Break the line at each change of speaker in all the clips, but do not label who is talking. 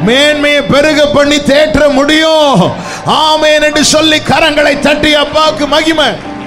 மேன்மையை பெருக பண்ணி தேற்ற முடியும் ஆமேன் என்று சொல்லி கரங்களை தட்டி அப்பாவுக்கு மகிமை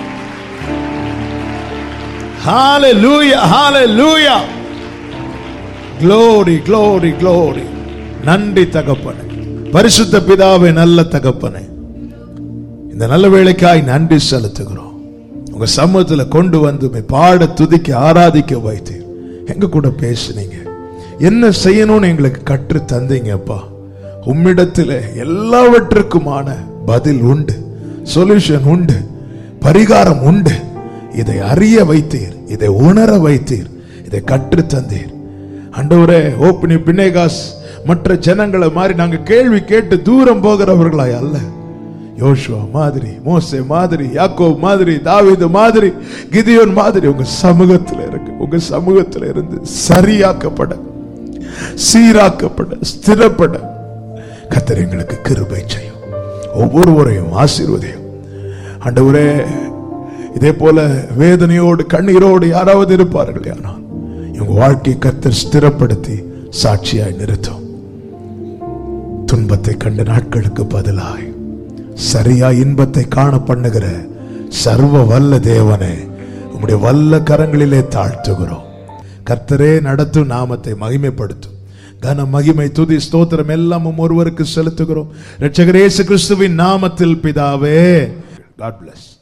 ஹalleluya hallelujah glory glory glory நன்றி தகப்பனே பரிசுத்த பிதாவே நல்ல தகப்பனே இந்த நல்ல வேளைக்காய் நன்றி செலுத்துகிறோம் உங்க சமூகத்துல கொண்டு வந்து உம்மை பாட துதிக்க ஆராதிக்க வைத்தீர் எங்க கூட பேசுனீங்க என்ன செய்யணும்னு எங்களுக்கு கற்று தந்தீங்கப்பா உம்மிடத்தில் எல்லாவற்றுக்குமான பதில் உண்டு சொல்யூஷன் உண்டு பரிகாரம் உண்டு இதை அறிய வைத்தீர் இதை உணர வைத்தீர் இதை கற்று தந்தீர் ஆண்டவரே ஓப்பனி பின்னேகாஸ் மற்ற ஜனங்களை மாதிரி நாங்க கேள்வி கேட்டு தூரம் போகிறவர்களாய் அல்ல யோசுவா மாதிரி மோசே மாதிரி யாக்கோ மாதிரி தாவீது மாதிரி கிதியோன் மாதிரி உங்க சமூகத்துல இருக்கு உங்க சமூகத்துல இருந்து சரியாக்கப்பட சீராக்கப்பட ஸ்திரப்பட கத்தர் எங்களுக்கு கிருபை செய்யும் ஒவ்வொருவரையும் ஆசீர்வதியும் ஆண்டவரே இதே போல வேதனையோடு கண்ணீரோடு யாராவது இருப்பார்கள் ஆனால் இவங்க வாழ்க்கையை கத்தர் ஸ்திரப்படுத்தி சாட்சியாய் நிறுத்தும் துன்பத்தை கண்ட நாட்களுக்கு பதிலாய் சரியா இன்பத்தை காண பண்ணுகிற சர்வ வல்ல தேவனே உம்முடைய வல்ல கரங்களிலே தாழ்த்துகிறோம் கர்த்தரே நடத்தும் நாமத்தை மகிமைப்படுத்தும் கன மகிமை துதி ஸ்தோத்திரம் எல்லாம் உம் ஒருவருக்கு செலுத்துகிறோம் இரட்சகர் இயேசு கிறிஸ்துவின் நாமத்தில் பிதாவே காட் bless